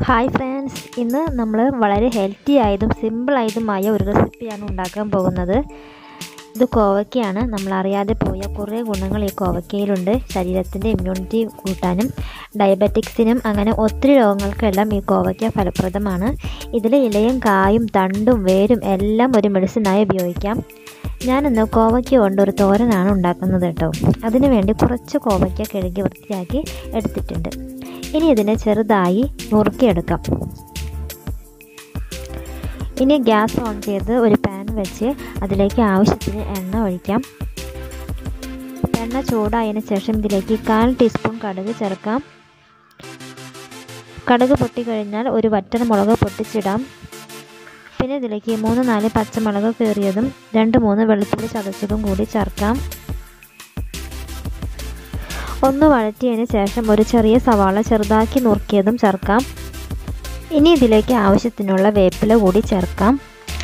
hi friends ഇന്ന് നമ്മൾ വളരെ ഹെൽത്തി ആയതും സിമ്പിളായതുമായ ഒരു റെസിപ്പിയാണ് ഉണ്ടാക്കാൻ പോകുന്നത് ഇത് കോവയ്ക്കയാണ് നമ്മൾ അറിയാതെ പോയ കുറേ ഗുണങ്ങൾ ഈ കോവയ്ക്കയിലുണ്ട് ശരീരത്തിൻ്റെ ഇമ്മ്യൂണിറ്റി കൂട്ടാനും ഡയബറ്റിക്സിനും അങ്ങനെ ഒത്തിരി രോഗങ്ങൾക്കെല്ലാം ഈ കോവയ്ക്ക ഫലപ്രദമാണ് ഇതിലെ ഇലയും കായും തണ്ടും വേരും എല്ലാം ഒരു മെഡിസിനായി ഉപയോഗിക്കാം ഞാനിന്ന് കോവയ്ക്ക കൊണ്ട് ഒരു തോരനാണ് ഉണ്ടാക്കുന്നത് കേട്ടോ അതിനു വേണ്ടി കുറച്ച് കോവയ്ക്ക കഴുകി വൃത്തിയാക്കി എടുത്തിട്ടുണ്ട് ഇനി ഇതിനെ ചെറുതായി നുറുക്കിയെടുക്കാം ഇനി ഗ്യാസ് ഓൺ ചെയ്ത് ഒരു പാൻ വെച്ച് അതിലേക്ക് ആവശ്യത്തിന് എണ്ണ ഒഴിക്കാം എണ്ണ ചൂടായതിനു ശേഷം ഇതിലേക്ക് കാൽ ടീസ്പൂൺ കടുക് ചേർക്കാം കടുക് പൊട്ടിക്കഴിഞ്ഞാൽ ഒരു വറ്റൽ മുളക് പൊട്ടിച്ചിടാം പിന്നെ ഇതിലേക്ക് മൂന്ന് നാല് പച്ചമുളക് കീറിയതും രണ്ട് മൂന്ന് വെളുത്തുള്ളി ചതച്ചതും കൂടി ചേർക്കാം ഒന്ന് വഴറ്റിയതിന് ശേഷം ഒരു ചെറിയ സവാള ചെറുതാക്കി നുറുക്കിയതും ചേർക്കാം ഇനി ഇതിലേക്ക് ആവശ്യത്തിനുള്ള വേപ്പില കൂടി ചേർക്കാം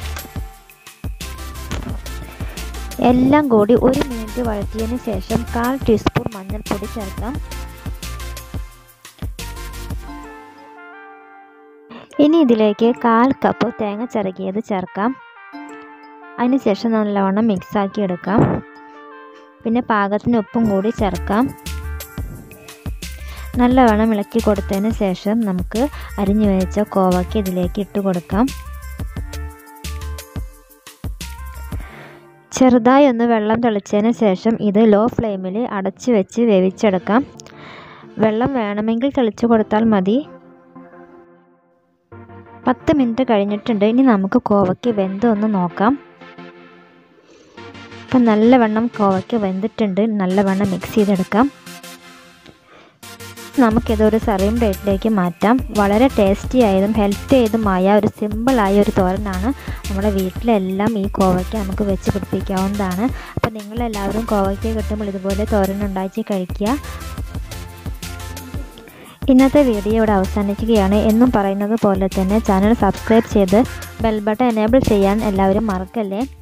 എല്ലാം കൂടി ഒരു മിനിറ്റ് വഴറ്റിയതിന് ശേഷം കാൽ ടീസ്പൂൺ മഞ്ഞൾപ്പൊടി ചേർക്കാം ഇനി ഇതിലേക്ക് കാൽ കപ്പ് തേങ്ങ ചിരകിയത് ചേർക്കാം അതിനുശേഷം നല്ലവണ്ണം മിക്സാക്കി എടുക്കാം പിന്നെ പാകത്തിന് ഉപ്പും കൂടി ചേർക്കാം നല്ലവണ്ണം ഇളക്കി കൊടുത്തതിന് ശേഷം നമുക്ക് അരിഞ്ഞു വെച്ച കോവയ്ക്ക് ഇതിലേക്ക് ഇട്ട് കൊടുക്കാം ചെറുതായി ഒന്ന് വെള്ളം തെളിച്ചതിന് ശേഷം ഇത് ലോ ഫ്ലെയിമിൽ അടച്ച് വെച്ച് വേവിച്ചെടുക്കാം വെള്ളം വേണമെങ്കിൽ തെളിച്ചു കൊടുത്താൽ മതി പത്ത് മിനിറ്റ് കഴിഞ്ഞിട്ടുണ്ട് ഇനി നമുക്ക് കോവയ്ക്ക് വെന്തൊന്ന് നോക്കാം ഇപ്പം നല്ലവണ്ണം കോവയ്ക്ക് വെന്തിട്ടുണ്ട് നല്ലവണ്ണം മിക്സ് ചെയ്തെടുക്കാം നമുക്കിതൊരു സർവിങ് പ്ലേറ്റിലേക്ക് മാറ്റാം വളരെ ടേസ്റ്റി ആയതും ഹെൽത്തി ആയതുമായ ഒരു സിമ്പിളായ ഒരു തോരനാണ് നമ്മുടെ വീട്ടിലെല്ലാം ഈ കോവയ്ക്ക നമുക്ക് വെച്ച് പിടിപ്പിക്കാവുന്നതാണ് അപ്പോൾ നിങ്ങളെല്ലാവരും കോവയ്ക്ക കിട്ടുമ്പോൾ ഇതുപോലെ തോരൻ ഉണ്ടാക്കി കഴിക്കുക ഇന്നത്തെ വീഡിയോ ഇവിടെ അവസാനിക്കുകയാണ് എന്നും പറയുന്നത് പോലെ തന്നെ ചാനൽ സബ്സ്ക്രൈബ് ചെയ്ത് ബെൽ ബട്ടൺ എനേബിൾ ചെയ്യാൻ എല്ലാവരും മറക്കല്ലേ